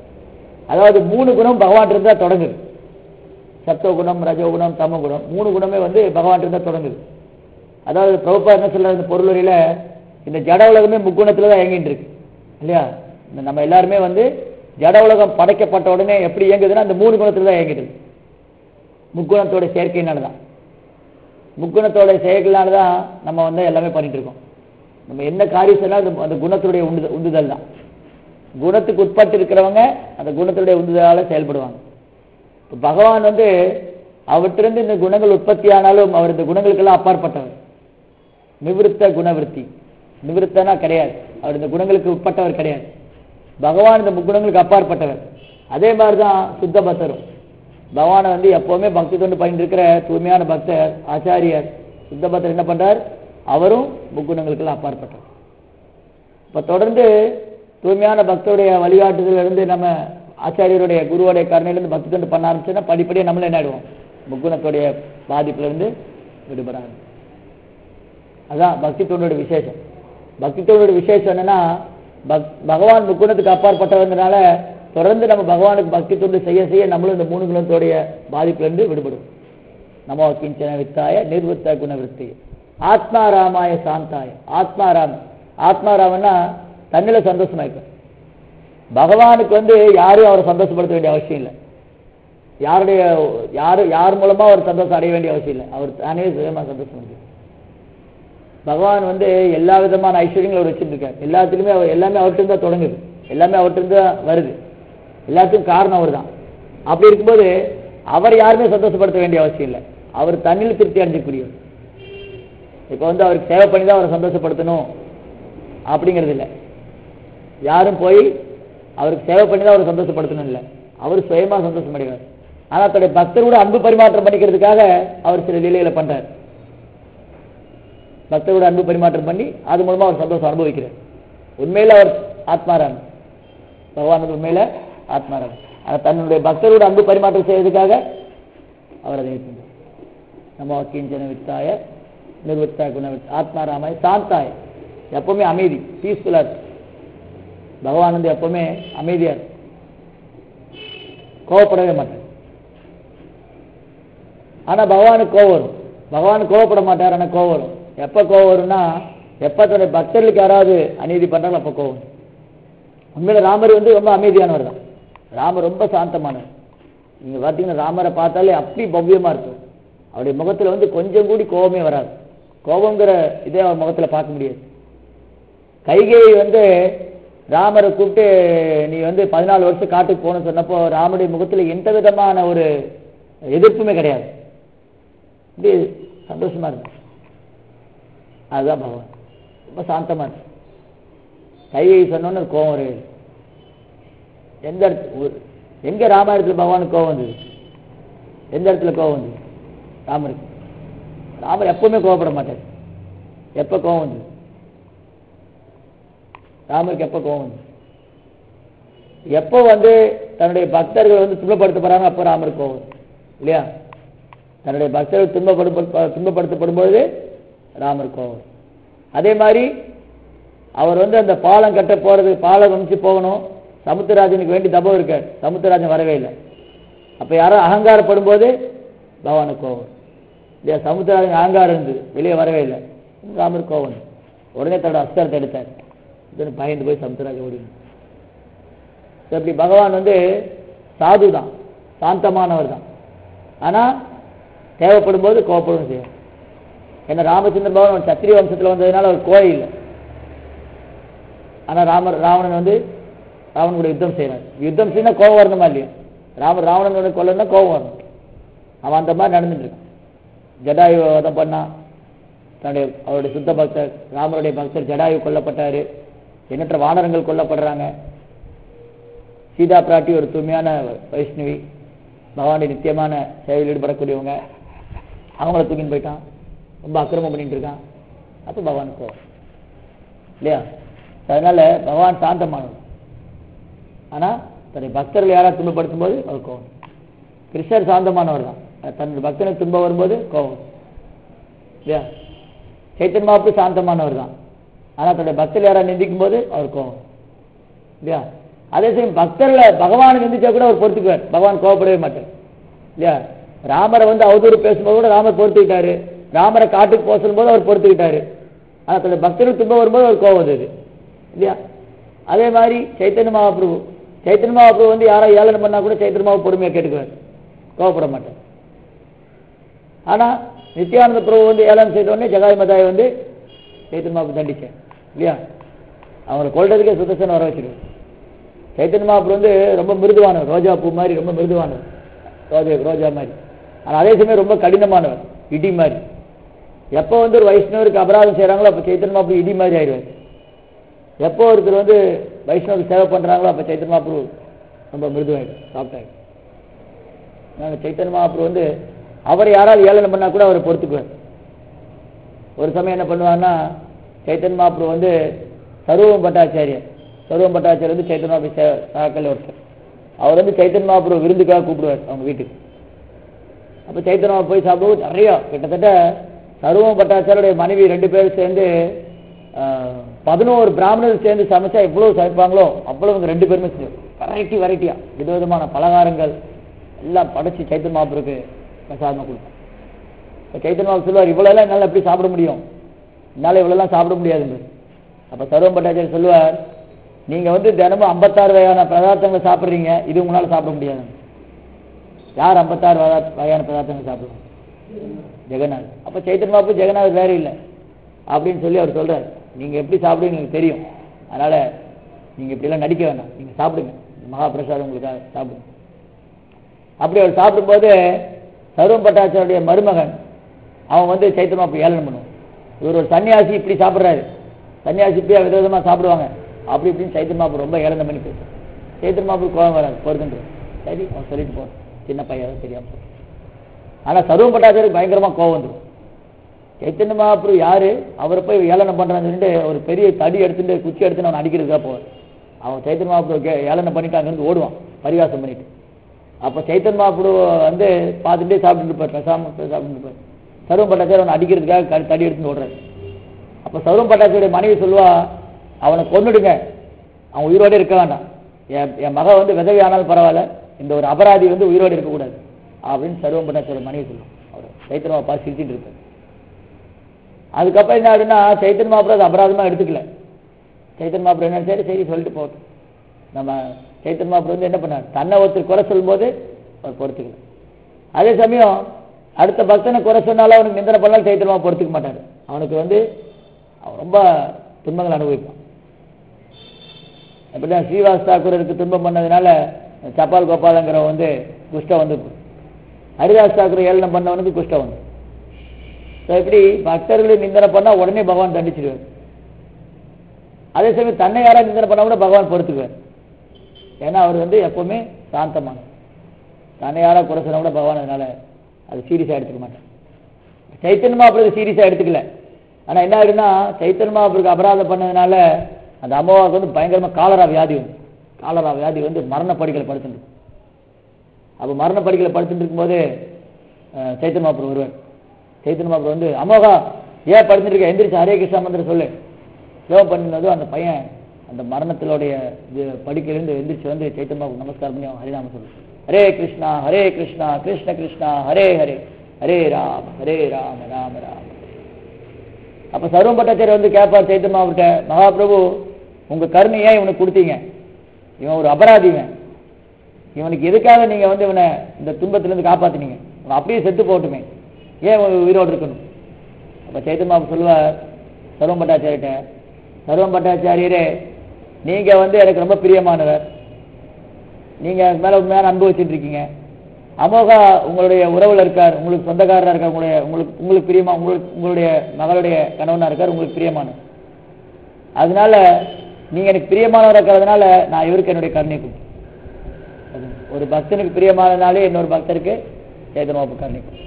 அதாவது மூணு குணம் பகவான் இருந்தா தொடங்குது சத்துவகுணம் ரஜோகுணம் தமகுணம் மூணு குணமே வந்து பகவான் இருந்தா தொடங்குது அதாவது பிரபுப்பா என்ன சொல்ற இந்த பொருளுரையில இந்த ஜட உலகமே முக்குணத்துல தான் இயங்கிட்டு இருக்கு இல்லையா இந்த நம்ம எல்லாருமே வந்து ஜட உலகம் படைக்கப்பட்ட உடனே எப்படி இயங்குதுன்னா அந்த மூணு குணத்துல தான் இயங்கிட்டு இருக்கு முக்குணத்தோட சேர்க்கையினால தான் முக்குணத்தோட செயல்களால தான் நம்ம வந்து எல்லாமே பண்ணிட்டு இருக்கோம் நம்ம என்ன காரியம் சொன்னாலும் அது அந்த குணத்துடைய உண்டு உந்துதல் தான் குணத்துக்கு உட்பட்டு இருக்கிறவங்க அந்த குணத்துடைய உந்துதலால செயல்படுவாங்க இப்ப பகவான் வந்து அவற்றிலிருந்து இந்த குணங்கள் உற்பத்தி ஆனாலும் அவர் இந்த குணங்களுக்கெல்லாம் அப்பாற்பட்டவர் நிவிருத்த குணவிருத்தி நிவிருத்தனா கிடையாது அவர் இந்த குணங்களுக்கு உட்பட்டவர் கிடையாது பகவான் இந்த முக்குணங்களுக்கு அப்பாற்பட்டவர் அதே மாதிரி தான் சுத்த பக்தரும் பகவானை வந்து எப்பவுமே பக்தி தொண்டு பண்ணிட்டு இருக்கிற தூய்மையான பக்தர் ஆச்சாரியர் சுத்த பக்தர் என்ன பண்றார் அவரும் முக்குணங்களுக்கெல்லாம் அப்பாற்பட்டவர் இப்ப தொடர்ந்து தூய்மையான பக்தருடைய வழிகாட்டுதல இருந்து நம்ம ஆச்சாரியருடைய குருவோடைய கருணையிலிருந்து பக்தி தொண்டு பண்ண ஆரம்பிச்சோன்னா படிப்படியா நம்மள என்ன ஆயிடுவோம் முக்குணத்துடைய பாதிப்புல இருந்து விடுபட ஆரம்பிப்போம். அதான் பக்தி தொண்டோட விசேஷம் பக்தி தொண்டோட விசேஷம் என்னன்னா பக்- பகவான் முக்குணத்துக்கு அப்பாற்பட்டவங்கனால தொடர்ந்து நம்ம பகவானுக்கு பக்தி தொண்டு செய்ய செய்ய நம்மளும் இந்த மூணு குணத்தோடைய பாதிப்புல இருந்து விடுபடும் நமோ கிஞ்சன வித்தாய நிர்வத்த குணவிருத்தி ஆத்மாராமாய சாந்தாய ஆத்மாராம் ஆத்மாராமன்னா தன்னில சந்தோஷமா இருக்க பகவானுக்கு வந்து யாரும் அவரை சந்தோஷப்படுத்த வேண்டிய அவசியம் இல்லை யாருடைய யாரு யார் மூலமா அவர் சந்தோஷம் அடைய வேண்டிய அவசியம் இல்லை அவர் தானே சுயமா சந்தோஷம் அடையும் பகவான் வந்து எல்லா விதமான ஐஸ்வர்யங்களும் அவர் வச்சிருக்கார் எல்லாத்துலயுமே அவர் எல்லாமே அவர்கிட்ட தான் தொடங்குது எல்லாமே அவர்கிட்ட தான் வருது எல்லாத்துக்கும் காரணம் அவர் தான் அப்படி இருக்கும்போது அவர் யாருமே சந்தோஷப்படுத்த வேண்டிய அவசியம் இல்லை அவர் தண்ணில் திருப்தி அடைஞ்சக்கூடியவர் இப்போ வந்து அவருக்கு சேவை பண்ணி தான் அவரை சந்தோஷப்படுத்தணும் அப்படிங்கிறது இல்லை யாரும் போய் அவருக்கு சேவை பண்ணி தான் அவரை சந்தோஷப்படுத்தணும் இல்லை அவர் சுயமா சந்தோஷம் அடைவார் ஆனா தன்னுடைய பக்தரோட அன்பு பரிமாற்றம் பண்ணிக்கிறதுக்காக அவர் சில லீலைகளை பண்றார் பக்தரோட அன்பு பரிமாற்றம் பண்ணி அது மூலமா அவர் சந்தோஷம் அனுபவிக்கிறார் உண்மையில அவர் ஆத்மாராம் பகவான் வந்து உண்மையில ஆத்மாராம் ஆனா தன்னுடைய பக்தரோட அன்பு பரிமாற்றம் செய்வதற்காக அவர் அதை ஏற்றுந்தார் நம்ம கிஞ்சன வித்தாய நிர்வத்தா குண ஆத்மாராமாய சாந்தாய எப்பவுமே அமைதி பீஸ்ஃபுல்லா இருக்கு பகவான் வந்து எப்பவுமே அமைதியா இருக்கு கோவப்படவே மாட்டார் ஆனா பகவானுக்கு கோவம் வரும் பகவான் கோவப்பட மாட்டார் ஆனா கோவம் வரும் எப்ப கோவம் வரும்னா எப்ப தன்னுடைய பக்தர்களுக்கு யாராவது அநீதி பண்றாங்களோ அப்ப கோவம் வரும். உண்மையில ராமர் வந்து ரொம்ப அமைதியானவர் தான் ராமர் ரொம்ப சாந்தமானவர் நீங்க பாத்தீங்கன்னா ராமரை பார்த்தாலே அப்படி பவ்யமா இருக்கும் அவருடைய முகத்துல வந்து கொஞ்சம் கூடி கோபமே வராது கோபங்கிற இதே அவர் முகத்துல பார்க்க முடியாது கைகேயி வந்து ராமரை கூப்பிட்டு நீ வந்து பதினாலு வருஷம் காட்டுக்கு போகணும்னு சொன்னப்போ ராமருடைய முகத்துல எந்த விதமான ஒரு எதிர்ப்புமே கிடையாது இப்படி சந்தோஷமா இருக்கு அதுதான் பகவான் ரொம்ப சாந்தமா இருக்கு கையை சொன்னோன்னு ஒரு கோவம் வருது எந்த இடத்து ஒரு- எங்க ராமாயணத்துல பகவானுக்கு கோவம் வந்தது எந்த இடத்துல கோவம் வந்தது ராமருக்கு ராமர் எப்பவுமே கோவப்பட மாட்டார் எப்ப கோவம் வந்தது ராமருக்கு எப்ப கோவம் வந்தது எப்போ வந்து தன்னுடைய பக்தர்கள் வந்து துன்பப்படுத்த போறாங்க அப்போ ராமருக்கு கோவம் வருது. இல்லையா தன்னுடைய பக்தர்கள் துன்பப்படு துன்பப்படுத்தப்படும் பொழுது ராமர் கோவம் வருது. அதே மாதிரி அவர் வந்து அந்த பாலம் கட்ட போறது பாலம் அமைச்சு போகணும் சமுத்திரராஜனுக்கு வேண்டி தபம் இருக்கார் சமுத்திரராஜன் வரவே இல்லை அப்ப யாரும் அகங்காரப்படும் போது பகவானுக்கு கோவம் வரும். இல்லையா சமுத்திரராஜன் அகங்காரம் இருந்தது வெளியே வரவே இல்லை ராமர் கோவம் வந்தது. உடனே தன்னோட அஸ்திரத்தை எடுத்தார் இதுன்னு பயந்து போய் சமுத்திரராஜன் ஓடி வந்தார். So, இப்படி பகவான் வந்து சாது தான் சாந்தமானவர் தான் ஆனா தேவைப்படும் போது கோவப்படும் செய்யும் ஏன்னா ராமச்சந்திர பகவான் ஒரு சத்திரிய வம்சத்துல வந்ததுனால அவர் கோவை இல்லை ஆனா ராமர் ராவணன் வந்து ராவணன் கூட யுத்தம் செய்யறாரு யுத்தம் செய்யணும் கோவம் வரணுமா இல்லையா ராமர் ராவணனோட கொல்லணும்னா கோவம் வரணும் அவன் அந்த மாதிரி நடந்துட்டு இருக்கான் ஜடாயு வதம் பண்ணா தன்னுடைய அவருடைய சுத்த பக்தர் ராமருடைய பக்தர் ஜடாயு கொல்லப்பட்டாரு எண்ணற்ற வானரங்கள் கொல்லப்படுறாங்க சீதா பிராட்டி ஒரு தூய்மையான வைஷ்ணவி பகவானுடைய நித்தியமான சேவையில் ஈடுபடக்கூடியவங்க அவங்கள தூக்கின்னு போயிட்டான் ரொம்ப அக்கிரமம் பண்ணிட்டு இருக்கான் அப்போ பகவானுக்கு கோவம் இல்லையா அதனால பகவான் சாந்தமானவர் ஆனா தன்னுடைய பக்தர்கள் யாராவது துன்பப்படுத்தும் போது அவர் கோவம் கிருஷ்ணர் சாந்தமானவர் தான் தன்னுடைய பக்தனுக்கு துன்பம் வரும்போது கோவம் இல்லையா சைத்தன் மாப்பு சாந்தமானவர் தான் ஆனா தன்னுடைய பக்தர்கள் யாராவது நிந்திக்கும் போது அவர் கோவம் இல்லையா அதே சமயம் பக்தர்களை பகவானை நிந்திச்சா கூட அவர் பொறுத்துக்குவார் பகவான் கோவப்படவே மாட்டார் இல்லையா ராமரை வந்து அவதூறு பேசும்போது கூட ராமர் பொறுத்துக்கிட்டாரு ராமரை காட்டுக்கு போக சொல்லும்போது அவர் பொறுத்துக்கிட்டாரு ஆனா தன்னுடைய பக்தர்கள் துன்பம் வரும்போது அவர் கோவம் வந்தது இல்லையா அதே மாதிரி சைத்தன்ய மகாபிரபு சைத்தன்ய மகாபிரபு வந்து யாரோ ஏளனம் பண்ணா கூட சைத்தன்ய மகா பொறுமையா கேட்டுக்குவார் கோவப்பட மாட்டார் ஆனா நித்யானந்த பிரபு வந்து ஏளனம் செய்த உடனே ஜகாய் மதாய் வந்து சைத்தன்ய மகாபு தண்டிச்சேன் இல்லையா அவங்களை கொள்றதுக்கே சுதர்சனம் வர வச்சிருவார் சைத்தன்ய மகாபுரம் வந்து ரொம்ப மிருதுவானவர் ரோஜா பூ மாதிரி ரொம்ப மிருதுவானவர் ரோஜா ரோஜா மாதிரி ஆனால் அதே சமயம் ரொம்ப கடினமானவர் இடி மாதிரி எப்போ வந்து ஒரு வைஷ்ணவருக்கு அபராதம் செய்கிறாங்களோ அப்போ சைத்தன்ய மகாபுரம் இடி மாதிரி ஆயிடுவார் எப்போ ஒருத்தர் வந்து வைஷ்ணவருக்கு சேவை பண்ணுறாங்களோ அப்போ சைத்தன்ய மகாபுரு ரொம்ப மிருதுவாயிடும் சாப்பிட்டாயிடும் நாங்கள் சைத்தன்ய மகாபுரு வந்து அவர் யாராவது ஏளனம் பண்ணா கூட அவரை பொறுத்துக்குவார் ஒரு சமயம் என்ன பண்ணுவாங்கன்னா சைத்தன்ய மகாபுரு வந்து சர்வம் பட்டாச்சாரியர் சர்வம் பட்டாச்சாரியர் வந்து சைத்தன்ய மகாபுரு சே- சாக்கல்ல ஒருத்தர் அவர் வந்து சைத்தன்ய மகாபுரு விருந்துக்காக கூப்பிடுவார் அவங்க வீட்டுக்கு அப்போ சைத்தன்ய மகாபுரு போய் சாப்பிடுவோம் நிறைய கிட்டத்தட்ட சர்வம் பட்டாச்சாரியுடைய மனைவி ரெண்டு பேரும் சேர்ந்து ஆஹ், பதினோரு பிராமணர் சேர்ந்து சமைச்சா எவ்வளவு சமைப்பாங்களோ அவ்வளவு இவங்க ரெண்டு பேருமே வெரைட்டி வெரைட்டியா விதவிதமான பலகாரங்கள் எல்லாம் படைச்சு சைத்தன்ய மகாபுருக்கு பிரசாதமா கொடுப்போம் இப்போ சைத்தன்ய மகாபுரு சொல்லுவார் இவ்வளோலாம் என்னால் எப்படி சாப்பிட முடியும் என்னால் இவ்வளோலாம் சாப்பிட முடியாதுன்னு அப்போ சர்வம் பட்டாச்சாரியர் சொல்லுவார் நீங்க வந்து தினமும் ஐம்பத்தாறு வகையான பதார்த்தங்களை சாப்பிட்றீங்க இது உங்களால சாப்பிட முடியாது யார் ஐம்பத்தாறு வகை- வகையான பதார்த்தங்கள் சாப்பிடுவாங்க ஜெகநாத் அப்ப சைத்தன்ய பாபு ஜெகநாத் வேற இல்லை அப்படின்னு சொல்லி அவர் சொல்றாரு நீங்க எப்படி சாப்பிடுவீங்க எனக்கு தெரியும் அதனால நீங்க இப்படி எல்லாம் நடிக்க வேண்டாம் நீங்க சாப்பிடுங்க மகாபிரசாதம் உங்களுக்காக சாப்பிடுங்க அப்படி அவர் சாப்பிடும்போது சர்வம் பட்டாச்சாரியுடைய மருமகன் அவன் வந்து சைத்தன்ய பாபு ஏளனம் பண்ணுவான் இவர் ஒரு சன்னியாசி இப்படி சாப்பிடுறாரு சன்னியாசி இப்படியா விதவிதமா சாப்பிடுவாங்க அப்படி இப்படின்னு சைத்தன்ய பாபு ரொம்ப ஏளனம் பண்ணி பேசுவார் சைத்தன்ய பாபு கோபம் வராது பொறுத்துன்ற சரி அவன் சொல்லிட்டு போறான் சின்ன பையன் தெரியாம போறான். ஆனா சர்வம் பட்டாச்சாரிக்கு பயங்கரமா கோவம் வந்துடும் சைத்தன்ய மகாபுரு யாரு அவரை போய் ஏளனம் பண்றான்னு சொல்லிட்டு ஒரு பெரிய தடி எடுத்துட்டு குச்சி எடுத்துட்டு அவன் அடிக்கிறதுக்காக போவார் அவன் சைத்தன்ய மகாபுரு கே- ஏளனம் பண்ணிட்டு அங்கிருந்து ஓடுவான் பரிகாசம் பண்ணிட்டு அப்ப சைத்தன்ய மகாபுரு வந்து பார்த்துட்டே சாப்பிட்டு இருப்பார் பேசாம சாப்பிட்டு இருப்பார் சர்வம் பட்டாச்சாரி அவனை அடிக்கிறதுக்காக க- தடி எடுத்துட்டு ஓடுறாரு அப்ப சர்வம் பட்டாச்சாரிய மனைவி சொல்லுவா அவனை கொன்னுடுங்க அவன் உயிரோட இருக்க வேண்டாம் என் என் மக வந்து விதவி ஆனாலும் பரவாயில்ல இந்த ஒரு அபராதி வந்து உயிரோட இருக்கக்கூடாது அப்படின்னு சர்வம் பட்டாச்சாரிய மனைவி சொல்லுவோம் அவர் சைத்தன்மா பார்த்து சிரிச்சிட்டு இருப்பார் அதுக்கப்புறம் என்ன ஆகுதுன்னா சைத்தன்ய மாப்பிரம் அது அபராதமா எடுத்துக்கல சைத்தன்ய மாப்பிரம் என்ன சரி சரி சொல்லிட்டு போகட்டும் நம்ம சைத்தன்ய மாப்பிரம் வந்து என்ன பண்ணார் தன்னை ஒருத்தர் குறை சொல்லும்போது அவர் பொறுத்துக்கல அதே சமயம் அடுத்த பக்தனை குறை சொன்னாலும் அவனுக்கு நிந்தனை பண்ணாலும் சைத்தன்ய மாப்பிரம் பொறுத்துக்க மாட்டார் அவனுக்கு வந்து அவன் ரொம்ப துன்பங்கள் அனுபவிப்பான் எப்படிதான் ஸ்ரீவாஸ் தாக்கூருக்கு துன்பம் பண்ணதுனால சப்பால் கோபாலங்கிற வந்து குஷ்டம் வந்து ஹரிதாஸ் தாக்கூர் ஏளனம் பண்ணவனுக்கு குஷ்டம் வந்து ஸோ இப்படி பக்தர்களை நிந்தனை பண்ணா உடனே பகவான் தண்டிச்சிடுவார் அதே சமயம் தன்னை யாராவது நிந்தனை பண்ணா கூட பகவான் பொறுத்துக்குவார் ஏன்னா அவர் வந்து எப்பவுமே சாந்தமான தன்னை யாரா குறை சொன்னா கூட பகவான் அதனால அது சீரியஸாக எடுத்துக்க மாட்டார் சைத்தன்ய மகாபிரபு சீரியஸாக எடுத்துக்கல ஆனா என்ன ஆகுதுன்னா சைத்தன்ய மகாபிரபுக்கு அபராதம் பண்ணதுனால அந்த அம்மாவுக்கு வந்து பயங்கரமா காலரா வியாதி வந்து காலரா வியாதி வந்து மரண படுக்கையில படுத்துட்டு இருக்கு. அப்ப மரண படுக்கையில படுத்துட்டு இருக்கும்போது அஹ், சைத்தன்ய மகாபிரபு வருவார் சைத்தன்ய மகாபிரபு வந்து அமோகா ஏன் படுத்துட்டு இருக்க எந்திரிச்சு ஹரே கிருஷ்ணா மந்திரம் சொல்லு ஜெபம் பண்ணினதும் அந்த பையன் அந்த மரணத்தினுடைய இது படுக்கையிலிருந்து எந்திரிச்சு வந்து சைத்தன்ய மகாபிரபு நமஸ்காரம் பண்ணி அவன் ஹரிநாம சொல்லு ஹரே கிருஷ்ணா ஹரே கிருஷ்ணா கிருஷ்ண கிருஷ்ணா ஹரே ஹரே ஹரே ராம ஹரே ராம ராம ராம அப்ப சர்வம் பட்டாச்சாரியர் வந்து கேட்பார் சைத்தன்ய அவர்கிட்ட மகாபிரபு உங்க கருணை ஏன் இவனுக்கு கொடுத்தீங்க இவன் ஒரு அபராதிவன் இவனுக்கு எதுக்காக நீங்க வந்து இவனை இந்த துன்பத்திலிருந்து காப்பாத்தினீங்க அவன் அப்படியே செத்து போகட்டுமே ஏன் இவன் உயிரோடு இருக்கணும் அப்ப சைத்தன்ய மகாபிரபு சொல்லுவார் சர்வம் பட்டாச்சாரிட்ட சர்வம் பட்டாச்சாரியரே நீங்க வந்து எனக்கு ரொம்ப பிரியமானவர் நீங்க எனக்கு மேல உண்மையான அன்பு வச்சுட்டு இருக்கீங்க அமோகா உங்களுடைய உறவுல இருக்கார் உங்களுக்கு சொந்தக்காரரா இருக்கார் உங்களுடைய உங்களுக்கு உங்களுக்கு பிரியமா உங்களுக்கு உங்களுடைய மகளுடைய கணவனா இருக்கார் உங்களுக்கு பிரியமான அதனால நீங்க எனக்கு பிரியமானவர் இருக்கிறதுனால நான் இவருக்கு என்னுடைய கருணை கொடுத்தேன் அது ஒரு பக்தனுக்கு பிரியமானதுனாலே இன்னொரு பக்தருக்கு சேதனோப்பு கருணை கொடுத்தேன்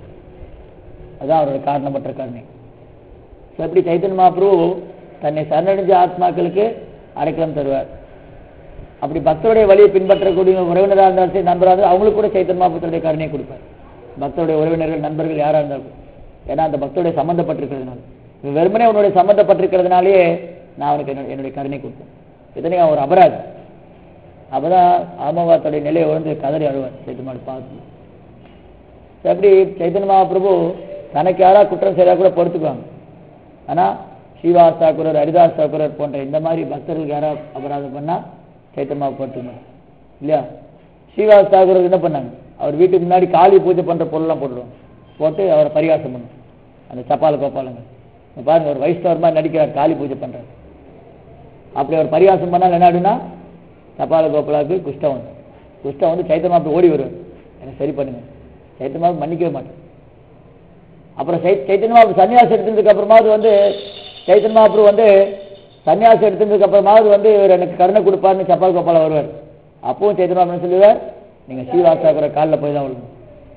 அதான் அவரோட காரணமற்ற கருணை So, எப்படி சைத்தன்ய மகாபிரபு தன்னை சரணடைஞ்ச ஆத்மாக்களுக்கு அடைக்கலம் தருவார் அப்படி பக்தருடைய வழியை பின்பற்றக்கூடிய உறவினராக இருந்தாலும் சரி நண்பராக இருந்தாலும் அவங்களுக்கு கூட சைத்தன்ய மகாபுத்தருடைய கருணையை கொடுப்பார் பக்தருடைய உறவினர்கள் நண்பர்கள் யாரா இருந்தாலும் ஏன்னா அந்த பக்தருடைய சம்பந்தப்பட்டிருக்கிறதுனால இவன் வெறுமனே உன்னுடைய சம்பந்தப்பட்டிருக்கிறதுனாலேயே நான் அவனுக்கு என்னுடைய என்னுடைய கருணை கொடுத்தேன் இதனை அவன் ஒரு அபராதி அப்பதான் ஆமவாத்துடைய நிலையை உணர்ந்து கதறி அழுவார் சைத்தன்மாடு பார்த்து எப்படி சைத்தன்ய மகாபிரபு தனக்கு யாரா குற்றம் செய்தா கூட பொறுத்துக்குவாங்க ஆனா ஸ்ரீவாஸ் தாக்குரர் ஹரிதாஸ் தாக்குரர் போன்ற இந்த மாதிரி பக்தர்களுக்கு யாரா அபராதம் பண்ணா சைத்தன்ய மகா பொறுத்துக்க மாட்டாங்க இல்லையா ஸ்ரீவாஸ் தாக்குரர் என்ன பண்ணாங்க அவர் வீட்டுக்கு முன்னாடி காளி பூஜை பண்ற பொருள்லாம் போட்டுருவாங்க போட்டு அவரை பரிகாசம் பண்ணும் அந்த சப்பால கோபாலங்க இங்க பாருங்க ஒரு வைஷ்ணவர் மாதிரி நடிக்கிறார் காளி பூஜை பண்றாரு அப்படி அவர் பரிகாசம் பண்ணால் என்ன ஆகுதுன்னா சப்பால கோபாலாவுக்கு குஷ்டம் வந்து குஷ்டம் வந்து சைத்தன்யா அப்படி ஓடி வருவார் எனக்கு சரி பண்ணுங்க சைத்தன்யா மன்னிக்கவே மாட்டேன் அப்புறம் சை சைத்தன்ய மகாபுரு சன்னியாசம் எடுத்ததுக்கு அப்புறமாவது வந்து சைத்தன்ய மகாபுரு வந்து சன்னியாசம் எடுத்ததுக்கு அப்புறமாவது வந்து இவர் எனக்கு கருணை கொடுப்பாருன்னு சப்பால் கோபால வருவார் அப்பவும் சைத்தன்ய மகாபுரு சொல்லுவார் நீங்க ஸ்ரீவாஸ் தாக்கர காலில் போய் தான் விழுணும்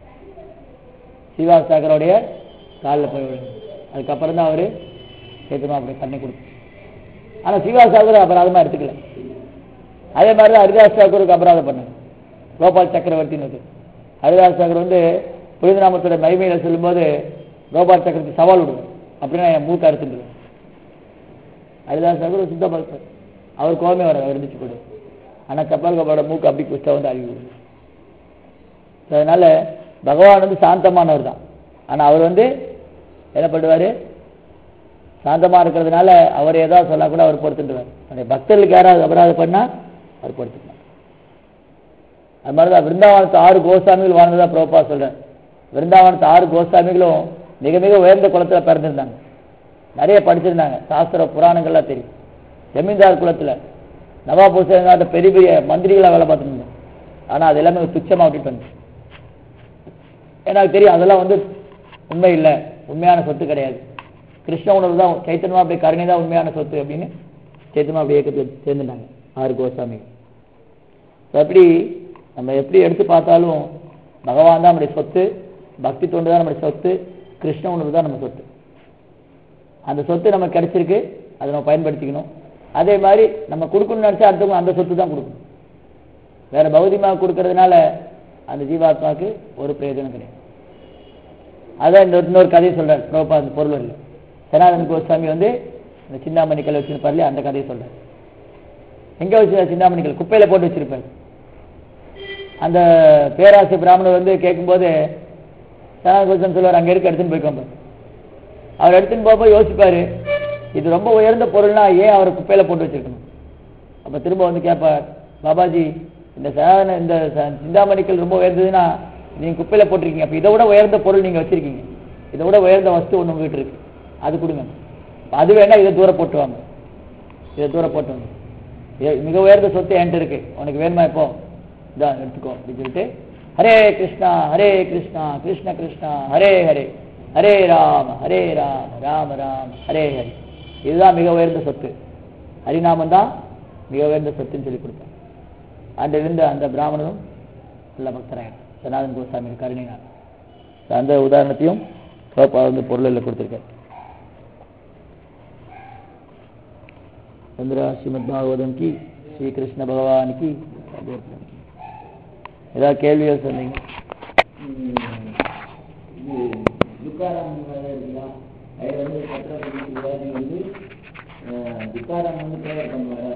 ஸ்ரீவாஸ் தாக்கரோடைய காலில் போய் விழுணும் அதுக்கப்புறம் தான் அவர் சைத்தன்ய மகாபுரு கருணை கொடுப்பார் ஆனா ஸ்ரீவாஸ் தாக்கர் அபராதமா எடுத்துக்கல அதே மாதிரி தான் ஹரிதாஸ் தாக்கூருக்கு அபராதம் பண்ணாங்க கோபால் சக்கரவர்த்தின்னு இருக்கு ஹரிதாஸ் தாக்கூர் வந்து புனிதநாமத்தோட மகிமையில சொல்லும்போது கோபால் சக்கரவர்த்தி சவால் விடுவார் அப்படின்னா என் மூக்க அறுத்துடுவேன் ஹரிதாஸ் தாக்கூர் சுத்த பக்தர் அவர் கோபமே வர இருந்துச்சு கூட ஆனா கபால் கோபாலோட மூக்கு அப்படி குஷ்டம் வந்து அழுகி விடுவார் So, அதனால பகவான் வந்து சாந்தமானவர் தான் ஆனா அவர் வந்து என்ன பண்ணுவாரு சாந்தமா இருக்கிறதுனால அவர் ஏதாவது சொன்னா கூட அவர் பொறுத்துட்டுவார் அந்த பக்தர்களுக்கு யாராவது அபராதம் பண்ணா அவர் பொறுத்துக்கலாம் அது மாதிரிதான் விருந்தாவனத்து ஆறு கோசாமிகள் வாழ்ந்ததா பிரபா சொல்றேன் விருந்தாவனத்து ஆறு கோசாமிகளும் மிக மிக உயர்ந்த குலத்துல பிறந்திருந்தாங்க நிறைய படிச்சிருந்தாங்க சாஸ்திர புராணங்கள்லாம் தெரியும் ஜமீன்தார் குலத்துல நவாப் ஹுசேன் பெரிய பெரிய மந்திரிகளா வேலை பார்த்துருந்தாங்க ஆனா அது எல்லாமே துச்சமா விட்டுட்டு வந்து எனக்கு தெரியும் அதெல்லாம் வந்து உண்மை இல்லை உண்மையான சொத்து கிடையாது கிருஷ்ண உணர்வு தான் சைத்தன்மா அப்படி கருணை தான் உண்மையான சொத்து அப்படின்னு சைத்தன்மா அப்படி இயக்கத்தில் சேர்ந்துட்டாங்க ஆறு கோசாமி அப்படி நம்ம எப்படி எடுத்து பார்த்தாலும் பகவான் தான் நம்முடைய சொத்து பக்தி தொண்டு தான் நம்முடைய சொத்து கிருஷ்ண உணர்வு தான் நம்ம சொத்து அந்த சொத்து நமக்கு கிடைச்சிருக்கு அதை நம்ம பயன்படுத்திக்கணும் அதே மாதிரி நம்ம கொடுக்கணும்னு நினைச்சா அடுத்தவங்க அந்த சொத்து தான் கொடுக்கணும் வேற பௌதியமாக கொடுக்கறதுனால அந்த ஜீவாத்மாவுக்கு ஒரு பிரயோஜனம் கிடையாது அதான் இந்த இன்னொரு கதையை சொல்றாரு பிரபா அந்த பொருள் இல்லை சனாதன கோஸ்வாமி வந்து இந்த சின்னாமணிக்கல் வச்சிருப்பாரு இல்லையா அந்த கதையை சொல்றாரு எங்க வச்சிருக்காரு சின்னாமணிக்கல் குப்பையில போட்டு வச்சிருப்பாரு அந்த பேராசை பிராமணர் வந்து கேட்கும்போது சனாதன கோஸ்வாமி சொல்லுவார் அங்க இருக்க எடுத்துன்னு போய்க்கோங்க அவர் எடுத்துன்னு போகும்போது யோசிப்பாரு இது ரொம்ப உயர்ந்த பொருள்னா ஏன் அவர் குப்பையில போட்டு வச்சிருக்கணும் அப்ப திரும்ப வந்து கேட்பார் பாபாஜி இந்த சாதன இந்த ச- சிந்தாமணிக்கல் ரொம்ப உயர்ந்ததுன்னா நீங்க குப்பையில போட்டிருக்கீங்க அப்ப இதை விட உயர்ந்த பொருள் நீங்க வச்சிருக்கீங்க இதை விட உயர்ந்த வஸ்து ஒண்ணு உங்ககிட்ட இருக்கு அது கொடுங்க அப்ப அது வேணா இதை தூர போட்டு வாங்க இதை தூர போட்டு வாங்க ஏ- மிக உயர்ந்த சொத்து என்கிட்ட இருக்கு உனக்கு வேணுமா இப்போ இதான் எடுத்துக்கோ அப்படின்னு சொல்லிட்டு ஹரே கிருஷ்ணா ஹரே கிருஷ்ணா கிருஷ்ண கிருஷ்ணா ஹரே ஹரே ஹரே ராம ஹரே ராம ராம ராம ஹரே ஹரி இதுதான் மிக உயர்ந்த சொத்து ஹரிநாமம் தான் மிக உயர்ந்த சொத்துன்னு சொல்லி கொடுத்தார் அன்றிலிருந்து அந்த பிராமணனும் நல்ல பக்தராயிடும் சனாதன் கோசாமி கருணினார் அந்த உதாரணத்தையும் பாப்பா வந்து பொருளில் கொடுத்துருக்காரு चंद्रा श्रीमद भागवतम की श्री कृष्ण भगवान की ஏதாவது கேள்விகள் சொன்னீங்க துக்காரம் இருக்குல்ல அது வந்து பத்திரப்பதி சிவாஜி வந்து துக்காரம் வந்து பிரேயர் பண்ணுவார்